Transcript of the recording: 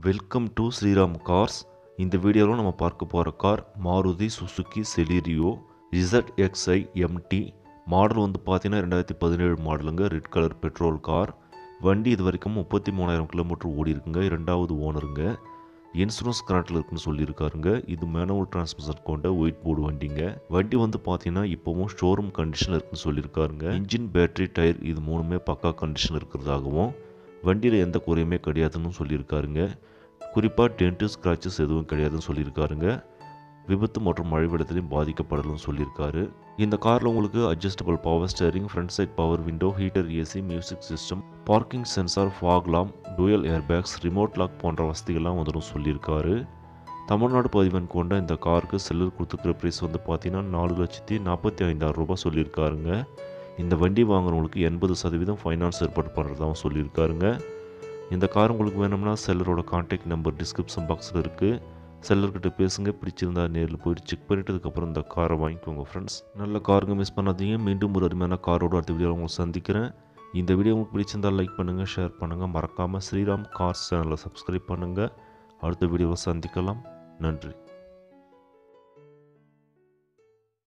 welcome to Sriram cars இந்த வீடியோவில் நம்ம பார்க்க போகிற car Maruti Suzuki Celerio Z XI MT model வந்து பார்த்தீங்கன்னா ரெண்டாயிரத்தி பதினேழு மாடலுங்க ரெட் கலர் பெட்ரோல் கார் வண்டி இது வரைக்கும் முப்பத்தி மூணாயிரம் கிலோமீட்டர் ஓடி இருக்குங்க இரண்டாவது ஓனருங்க இன்சூரன்ஸ் கரண்ட்டில் இருக்குன்னு சொல்லியிருக்காருங்க இது மேனுவல் டிரான்ஸ்மிஷன் கொண்ட ஒயிட் போர்டு வண்டிங்க வண்டி வந்து பார்த்தீங்கன்னா இப்போவும் ஷோரூம் கண்டிஷனில் இருக்குன்னு சொல்லியிருக்காருங்க இன்ஜின் பேட்டரி டயர் இது மூணுமே பக்கா கண்டிஷன் இருக்கிறதாகவும் வண்டியில் எந்த குறையுமே கிடையாதுன்னு சொல்லியிருக்காருங்க குறிப்பாக டென்ட்டு ஸ்க்ராச்சஸ் எதுவும் கிடையாதுன்னு சொல்லியிருக்காருங்க விபத்து மற்றும் மழை வெள்ளத்திலையும் பாதிக்கப்படலன்னு சொல்லியிருக்காரு இந்த காரில் உங்களுக்கு adjustable power steering front side power window heater AC music system parking sensor fog lamp dual airbags remote lock போன்ற வசதிகள்லாம் வந்துடும் சொல்லியிருக்காரு தமிழ்நாடு பதிவன் கொண்ட இந்த காருக்கு செல்லர் கொடுத்துருக்கிற ப்ரைஸ் வந்து பார்த்தீங்கன்னா நாலு லட்சத்தி நாற்பத்தி ஐந்தாயிரம் ரூபாய் சொல்லியிருக்காருங்க இந்த வண்டி வாங்குறவங்களுக்கு எண்பது சதவீதம் ஃபைனான்ஸ் ஏற்பாடு பண்ணுறதாகவும் சொல்லியிருக்காருங்க இந்த கார் உங்களுக்கு வேணும்னா செல்லரோட கான்டாக்ட் நம்பர் டிஸ்கிரிப்ஷன் பாக்ஸில் இருக்குது செல்லர்கிட்ட பேசுங்க பிடிச்சிருந்தா நேரில் போயிட்டு செக் பண்ணிட்டு அதுக்கப்புறம் இந்த காரை வாங்கிக்கோங்க ஃப்ரெண்ட்ஸ் நல்ல காருங்க மிஸ் பண்ணாதீங்க மீண்டும் ஒரு அருமையான காரோட அடுத்த வீடியோ உங்களை சந்திக்கிறேன் இந்த வீடியோ உங்களுக்கு பிடிச்சிருந்தால் லைக் பண்ணுங்கள் ஷேர் பண்ணுங்கள் மறக்காமல் ஸ்ரீராம் கார்ஸ் சேனலை சப்ஸ்கிரைப் பண்ணுங்கள் அடுத்த வீடியோவில் சந்திக்கலாம் நன்றி